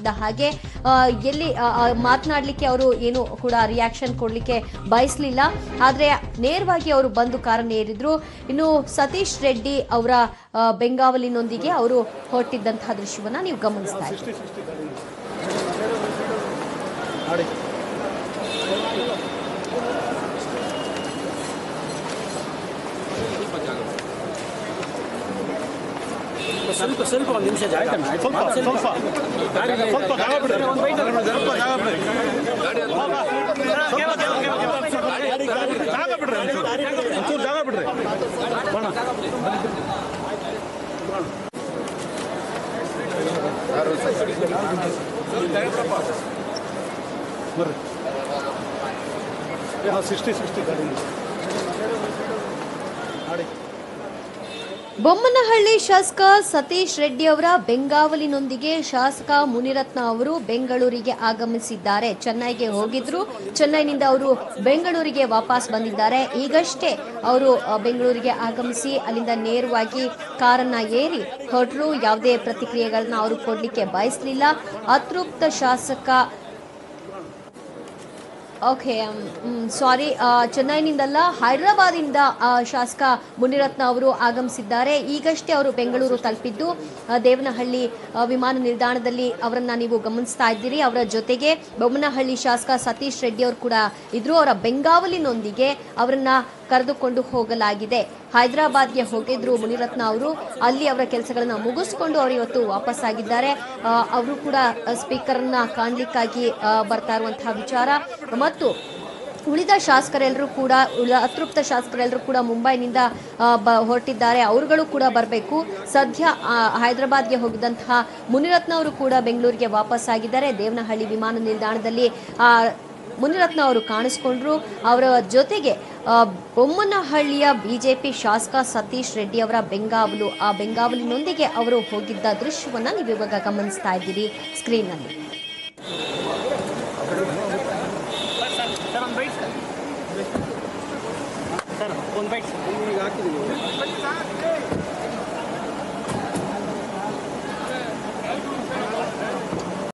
ಇದ್ದ ಹಾಗೆ ಆ, ಎಲ್ಲಿ ಆ, ಆ, ಮಾತನಾಡ್ಲಿಕ್ಕೆ ಅವರು ಏನು ಕೂಡ ರಿಯಾಕ್ಷನ್ ಕೊಡ್ಲಿಕ್ಕೆ ಬಯಸಲಿಲ್ಲ ಆದ್ರೆ ನೇರವಾಗಿ ಅವರು ಬಂದು ಕಾರನ್ನು ಏರಿದ್ರು ಇನ್ನು ಸತೀಶ್ ರೆಡ್ಡಿ ಅವರ ಆ, ಬೆಂಗಾವಲಿನೊಂದಿಗೆ ಅವರು ಹೊರಟಿದ್ದಂತಹ ದೃಶ್ಯವನ್ನ ನೀವು ಗಮನಿಸ್ತಾ ಇದ್ದೀರಿ ಸ್ವಲ್ಪ ಸ್ವಲ್ಪ ಒಂದು ನಿಮಿಷ ಜಾಗ ಸ್ವಲ್ಪ ಸ್ವಲ್ಪ ಸ್ವಲ್ಪ ಜಾಗ ಬಿಡ್ರಿ ಸ್ವಲ್ಪ ಜಾಗ ಬಿಡ್ರಿ ಜಾಗ ಬಿಡ್ರಿ ಒಂಚೂರು. ಒಂಚೂರು ಜಾಗ ಬಿಡ್ರಿ ಬಣ ಬರ್ರಿ ಹಾಂ ಸಿಕ್ಸ್ಟಿ ಸಿಕ್ಸ್ಟಿ ಗಾಡಿ ಮಾಡಿ ಬೊಮ್ಮನಹಳ್ಳಿ ಶಾಸಕ ಸತೀಶ್ ರೆಡ್ಡಿ ಅವರ ಬೆಂಗಾವಲಿನೊಂದಿಗೆ ಶಾಸಕ ಮುನಿರತ್ನ ಅವರು ಬೆಂಗಳೂರಿಗೆ ಆಗಮಿಸಿದ್ದಾರೆ ಚೆನ್ನೈಗೆ ಹೋಗಿದ್ರು ಚೆನ್ನೈನಿಂದ ಅವರು ಬೆಂಗಳೂರಿಗೆ ವಾಪಸ್ ಬಂದಿದ್ದಾರೆ ಈಗಷ್ಟೇ ಅವರು ಅ, ಬೆಂಗಳೂರಿಗೆ ಆಗಮಿಸಿ ಅಲ್ಲಿಂದ ನೇರವಾಗಿ ಕಾರನ್ನ ಏರಿ ಹೊರಟರು ಯಾವುದೇ ಪ್ರತಿಕ್ರಿಯೆಗಳನ್ನ ಅವರು ಕೊಡ್ಲಿಕ್ಕೆ ಬಯಸಲಿಲ್ಲ ಅತೃಪ್ತ ಶಾಸಕ ಓಕೆ ಸಾರಿ ಚೆನ್ನೈನಿಂದಲ್ಲ ಹೈದರಾಬಾದಿಂದ ಆ, ಶಾಸಕ ಮುನಿರತ್ನ ಅವರು ಆಗಮಿಸಿದ್ದಾರೆ ಈಗಷ್ಟೇ ಅವರು ಬೆಂಗಳೂರು ತಲುಪಿದ್ದು ಆ, ದೇವನಹಳ್ಳಿ ಆ, ವಿಮಾನ ನಿಲ್ದಾಣದಲ್ಲಿ ಅವರನ್ನ ನೀವು ಗಮನಿಸ್ತಾ ಇದ್ದೀರಿ ಅವರ ಜೊತೆಗೆ ಬೊಮ್ಮನಹಳ್ಳಿ ಶಾಸಕ ಸತೀಶ್ ರೆಡ್ಡಿ ಅವರು ಕೂಡ ಇದ್ರು ಅವರ ಬೆಂಗಾವಲಿನೊಂದಿಗೆ ಅವರನ್ನ ಕರೆದುಕೊಂಡು ಹೋಗಲಾಗಿದೆ ಹೈದರಾಬಾದ್ಗೆ ಹೋಗಿದ್ರು ಮುನಿರತ್ನ ಅವರು ಅಲ್ಲಿ ಅವರ ಕೆಲಸಗಳನ್ನ ಮುಗಿಸ್ಕೊಂಡು ಅವರು ಇವತ್ತು ವಾಪಸ್ ಆಗಿದ್ದಾರೆ ಆ, ಅವರು ಕೂಡ ಸ್ಪೀಕರ್ನ ಕಾಣ್ಲಿಕ್ಕಾಗಿ ಆ, ಬರ್ತಾ ಇರುವಂತಹ ವಿಚಾರ ಮತ್ತು ಉಳಿದ ಶಾಸಕರೆಲ್ಲರೂ ಕೂಡ ಉಳಿದ ಅತೃಪ್ತ ಶಾಸಕರೆಲ್ಲರೂ ಕೂಡ ಮುಂಬೈನಿಂದ ಆ, ಬ ಹೊರಟಿದ್ದಾರೆ ಅವರುಗಳು ಕೂಡ ಬರಬೇಕು ಸದ್ಯ ಆ, ಹೈದರಾಬಾದ್ಗೆ ಹೋಗಿದ್ದಂತಹ ಮುನಿರತ್ನ ಅವರು ಕೂಡ ಬೆಂಗಳೂರಿಗೆ ವಾಪಸ್ ಆಗಿದ್ದಾರೆ ದೇವನಹಳ್ಳಿ ವಿಮಾನ ನಿಲ್ದಾಣದಲ್ಲಿ ಆ, ಮುನಿರತ್ನ ಅವರು ಕಾಣಿಸ್ಕೊಂಡ್ರು ಅವರ ಜೊತೆಗೆ ಆ, ಬೊಮ್ಮನಹಳ್ಳಿಯ ಬಿಜೆಪಿ ಶಾಸಕ ಸತೀಶ್ ರೆಡ್ಡಿ ಅವರ ಬೆಂಗಾವಲು ಆ ಬೆಂಗಾವಲಿನೊಂದಿಗೆ ಅವರು ಹೋಗಿದ್ದ ದೃಶ್ಯವನ್ನ ನೀವು ಇವಾಗ ಗಮನಿಸ್ತಾ ಇದ್ದೀರಿ ಸ್ಕ್ರೀನ್ನಲ್ಲಿ ಸರ್ ಒಂದು ಬೈಟ್ ಸರ್ ಒಂದು ಬೈಟ್ ಈಗ ಹಾಕಿದ್ದೀವಿ